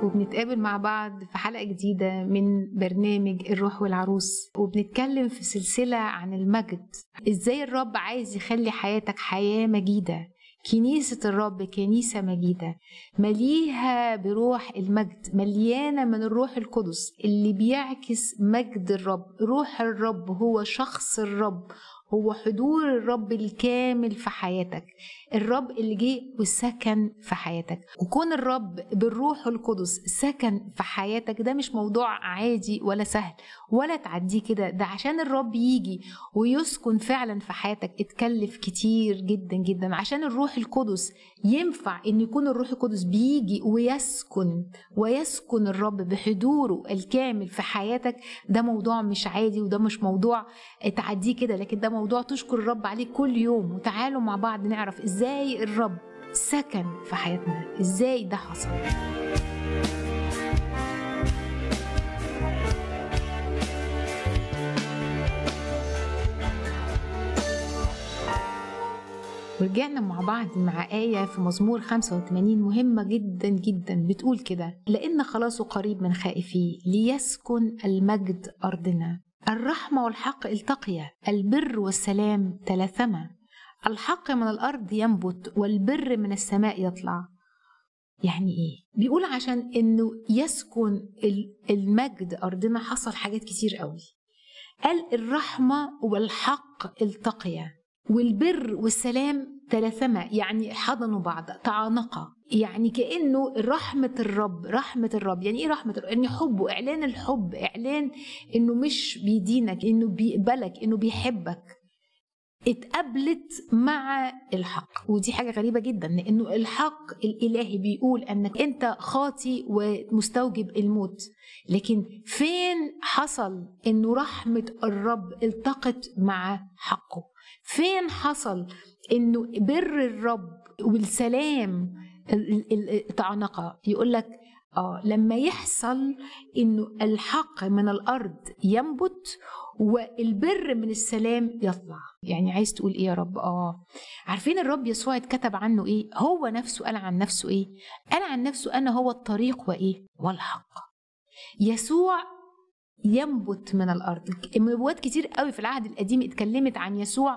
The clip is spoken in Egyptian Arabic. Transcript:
وبنتقابل مع بعض في حلقة جديدة من برنامج الروح والعروس وبنتكلم في سلسلة عن المجد ازاي الرب عايز يخلي حياتك حياة مجيدة كنيسة الرب كنيسة مجيدة مليها بروح المجد مليانة من الروح القدس اللي بيعكس مجد الرب روح الرب هو شخص الرب هو حضور الرب الكامل في حياتك الرب اللي جه وسكن في حياتك وكون الرب بالروح القدس سكن في حياتك ده مش موضوع عادي ولا سهل ولا تعديه كده ده عشان الرب يجي ويسكن فعلا في حياتك اتكلف كتير جدا جدا عشان الروح القدس ينفع ان يكون الروح القدس بيجي ويسكن ويسكن الرب بحضوره الكامل في حياتك ده موضوع مش عادي وده مش موضوع تعديه كده لكن ده موضوع تشكر الرب عليه كل يوم وتعالوا مع بعض نعرف ازاي الرب سكن في حياتنا ازاي ده حصل ورجعنا مع بعض مع آية في مزمور 85 مهمة جدا جدا بتقول كده لأن خلاصه قريب من خائفيه ليسكن المجد أرضنا الرحمة والحق التقيا البر والسلام تلاثما الحق من الأرض ينبت والبر من السماء يطلع يعني ايه بيقول عشان انه يسكن المجد ارضنا حصل حاجات كتير قوي قال الرحمه والحق التقيا والبر والسلام تلاثما يعني حضنوا بعض تعانقا يعني كانه رحمه الرب رحمه الرب يعني ايه رحمه الرب ان حبه اعلان الحب اعلان انه مش بيدينك انه بيقبلك انه بيحبك اتقابلت مع الحق ودي حاجه غريبه جدا لانه الحق الالهي بيقول انك انت خاطي ومستوجب الموت لكن فين حصل انه رحمه الرب التقت مع حقه فين حصل انه بر الرب والسلام تعانقا يقول لك اه لما يحصل انه الحق من الارض ينبت والبر من السلام يطلع يعني عايز تقول ايه يا رب اه عارفين الرب يسوع اتكتب عنه ايه هو نفسه قال عن نفسه ايه قال عن نفسه انا هو الطريق وايه والحق يسوع ينبت من الارض نبوات كتير قوي في العهد القديم اتكلمت عن يسوع